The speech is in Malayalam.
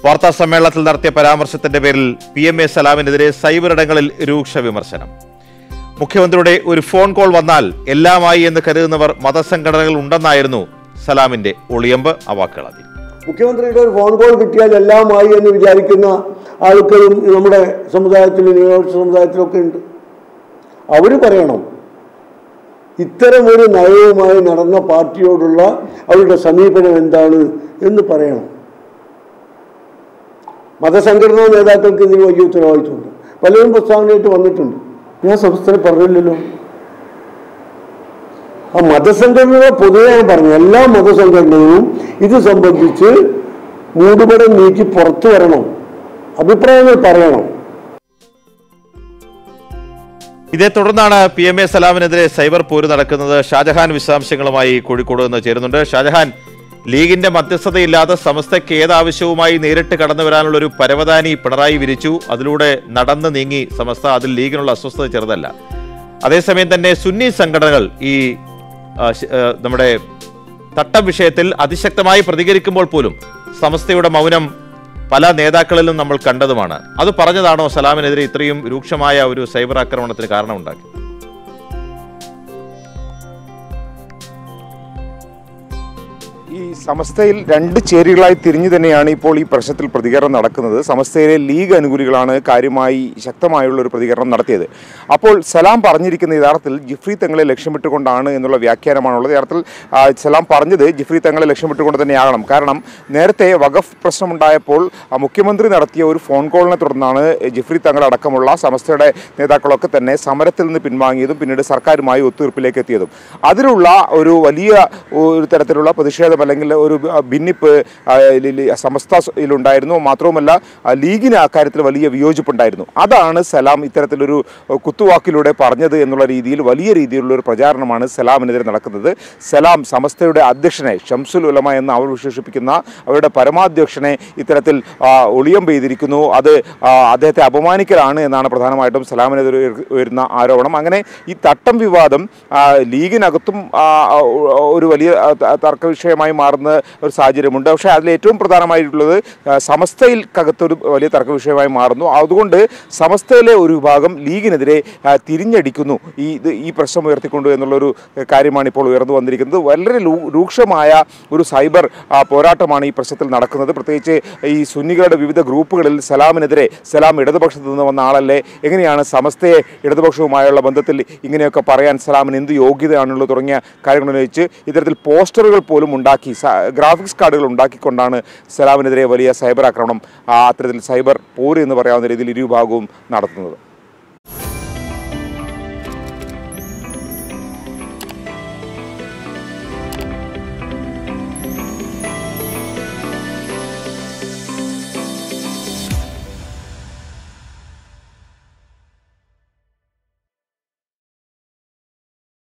വാർത്താ സമ്മേളനത്തിൽ നടത്തിയ പരാമർശത്തിന്റെ പേരിൽ പി എം എ സലാമിനെതിരെ സൈബർ ഇടങ്ങളിൽ രൂക്ഷ വിമർശനം മുഖ്യമന്ത്രിയുടെ ഒരു ഫോൺ കോൾ വന്നാൽ എല്ലാമായി എന്ന് കരുതുന്നവർ മതസംഘടനകൾ ഉണ്ടെന്നായിരുന്നു സലാമിന്റെ ഒളിയമ്പ് അവാക്കുകളതി മുഖ്യമന്ത്രിയുടെ ഒരു ഫോൺ കോൾ കിട്ടിയാൽ എല്ലാമായി എന്ന് വിചാരിക്കുന്ന ആൾക്കാരും നമ്മുടെ സമുദായത്തിലും ന്യൂയോർക്ക് സമുദായത്തിലൊക്കെ ഉണ്ട് അവർ പറയണം ഇത്തരമൊരു നയവുമായി നടന്ന പാർട്ടിയോടുള്ള അവരുടെ സമീപനം എന്താണ് എന്ന് പറയണം മതസംഘടനാ നേതാക്കൾക്ക് ഇതിന് വലിയ ഉത്തരവാദിത്വമുണ്ട് പലരും പ്രസ്താവനയായിട്ട് വന്നിട്ടുണ്ട് ഞാൻ സംസ്ഥാനം പറഞ്ഞില്ലല്ലോ ആ മതസംഘടനകൾ പൊതുവെ ഞാൻ പറഞ്ഞു എല്ലാ മതസംഘടനകളും ഇത് സംബന്ധിച്ച് മൂടുപടം നീക്കി പുറത്തു വരണം അഭിപ്രായങ്ങൾ പറയണം ഇതേ തുടർന്നാണ് പി എം എ സലാമിനെതിരെ സൈബർ പോര് നടക്കുന്നത് ഷാജഹാൻ വിശദാംശങ്ങളുമായി കോഴിക്കോട് നിന്ന് ചേരുന്നുണ്ട് ഷാജഹാൻ ലീഗിന്റെ മധ്യസ്ഥതയില്ലാതെ സമസ്തയ്ക്ക് ഏതാവശ്യവുമായി നേരിട്ട് കടന്നു വരാനുള്ള ഒരു പരവതാനി പിണറായി വിരിച്ചു അതിലൂടെ നടന്നു നീങ്ങി സമസ്ത അതിൽ ലീഗിനുള്ള അസ്വസ്ഥത ചെറുതല്ല അതേസമയം തന്നെ സുന്നി സംഘടനകൾ ഈ ആ, ശ- ആ, നമ്മുടെ തട്ടം വിഷയത്തിൽ അതിശക്തമായി പ്രതികരിക്കുമ്പോൾ പോലും സമസ്തയുടെ മൗനം പല നേതാക്കളിലും നമ്മൾ കണ്ടതുമാണ് അത് പറഞ്ഞതാണോ സലാമിനെതിരെ ഇത്രയും രൂക്ഷമായ ഒരു സൈബർ ആക്രമണത്തിന് കാരണമുണ്ടാക്കി ഈ സമസ്തയിൽ രണ്ട് ചേരികളായി തിരിഞ്ഞു തന്നെയാണ് ഇപ്പോൾ ഈ പ്രശ്നത്തിൽ പ്രതികരണം നടക്കുന്നത് സമസ്തയിലെ ലീഗ് അനുകൂലികളാണ് കാര്യമായി ശക്തമായുള്ള ഒരു പ്രതികരണം നടത്തിയത് അപ്പോൾ സലാം പറഞ്ഞിരിക്കുന്ന യഥാർത്ഥത്തിൽ ജിഫ്രി തങ്ങളെ ലക്ഷ്യമിട്ടുകൊണ്ടാണ് എന്നുള്ള വ്യാഖ്യാനമാണുള്ളത് യഥാർത്ഥത്തിൽ ആ, സലാം പറഞ്ഞത് ജിഫ്രി തങ്ങളെ ലക്ഷ്യമിട്ടുകൊണ്ട് തന്നെയാകണം കാരണം നേരത്തെ വഖഫ് പ്രശ്നമുണ്ടായപ്പോൾ ആ, മുഖ്യമന്ത്രി നടത്തിയ ഒരു ഫോൺ കോളിനെ തുടർന്നാണ് ജിഫ്രി തങ്ങളടക്കമുള്ള സമസ്തയുടെ നേതാക്കളൊക്കെ തന്നെ സമരത്തിൽ നിന്ന് പിൻവാങ്ങിയതും പിന്നീട് സർക്കാരുമായി ഒത്തുതീർപ്പിലേക്ക് എത്തിയതും അതിലുള്ള ഒരു വലിയ ഒരു തരത്തിലുള്ള പ്രതിഷേധം അല്ലെങ്കിൽ ഒരു ഭിന്നിപ്പ് ആ, ലി- ലി- സമസ്തയിലുണ്ടായിരുന്നു മാത്രവുമല്ല ആ, ലീഗിന് അക്കാര്യത്തിൽ വലിയ വിയോജിപ്പുണ്ടായിരുന്നു അതാണ് സലാം ഇത്തരത്തിലൊരു കുത്തുവാക്കിലൂടെ പറഞ്ഞത് എന്നുള്ള രീതിയിൽ വലിയ രീതിയിലുള്ള ഒരു പ്രചാരണമാണ് സലാമിനെതിരെ നടക്കുന്നത് സലാം സമസ്തയുടെ അധ്യക്ഷനെ ഷംസുൽ ഉലമ എന്ന് അവർ വിശേഷിപ്പിക്കുന്ന അവരുടെ പരമാധ്യക്ഷനെ ഇത്തരത്തിൽ ആ, ഒളിയം പെയ്തിരിക്കുന്നു അത് ആ, അദ്ദേഹത്തെ അപമാനിക്കലാണ് എന്നാണ് പ്രധാനമായിട്ടും സലാമിനെതിരെ ഉയർ- ഉയരുന്ന ആരോപണം അങ്ങനെ ഈ തട്ടം വിവാദം ആ, ലീഗിനകത്തും ആ, ആ, ഒരു വലിയ ആ, ത- തർക്ക വിഷയമായി മാറുന്ന ഒരു സാഹചര്യമുണ്ട് പക്ഷേ അതിൽ ഏറ്റവും പ്രധാനമായിട്ടുള്ളത് ആ, സമസ്തയിൽക്കകത്തൊരു വലിയ തർക്ക വിഷയമായി മാറുന്നു അതുകൊണ്ട് സമസ്തയിലെ ഒരു വിഭാഗം ലീഗിനെതിരെ ആ, തിരിഞ്ഞടിക്കുന്നു ഈ ഇത് ഈ പ്രശ്നം ഉയർത്തിക്കൊണ്ടു എന്നുള്ളൊരു കാര്യമാണ് ഇപ്പോൾ ഉയർന്നു വന്നിരിക്കുന്നത് വളരെ ലൂ- രൂക്ഷമായ ഒരു സൈബർ ആ, പോരാട്ടമാണ് ഈ പ്രശ്നത്തിൽ നടക്കുന്നത് പ്രത്യേകിച്ച് ഈ സുന്നികളുടെ വിവിധ ഗ്രൂപ്പുകളിൽ സലാമിനെതിരെ സലാം ഇടതുപക്ഷത്ത് നിന്ന് വന്ന ആളല്ലേ എങ്ങനെയാണ് സമസ്തയെ ഇടതുപക്ഷവുമായുള്ള ബന്ധത്തിൽ ഇങ്ങനെയൊക്കെ പറയാൻ സലാമിന് എന്ത് യോഗ്യതയാണുള്ളത് തുടങ്ങിയ കാര്യങ്ങൾ ഉന്നയിച്ച് ഇത്തരത്തിൽ പോസ്റ്ററുകൾ പോലും ഉണ്ടാക്കി സ- ഗ്രാഫിക്സ് കാർഡുകൾ ഉണ്ടാക്കിക്കൊണ്ടാണ് സലാമിനെതിരെ വലിയ സൈബർ ആക്രമണം ആ, അത്തരത്തിൽ സൈബർ പോര് എന്ന് പറയാവുന്ന രീതിയിൽ ഇരുവിഭാഗവും നടത്തുന്നത്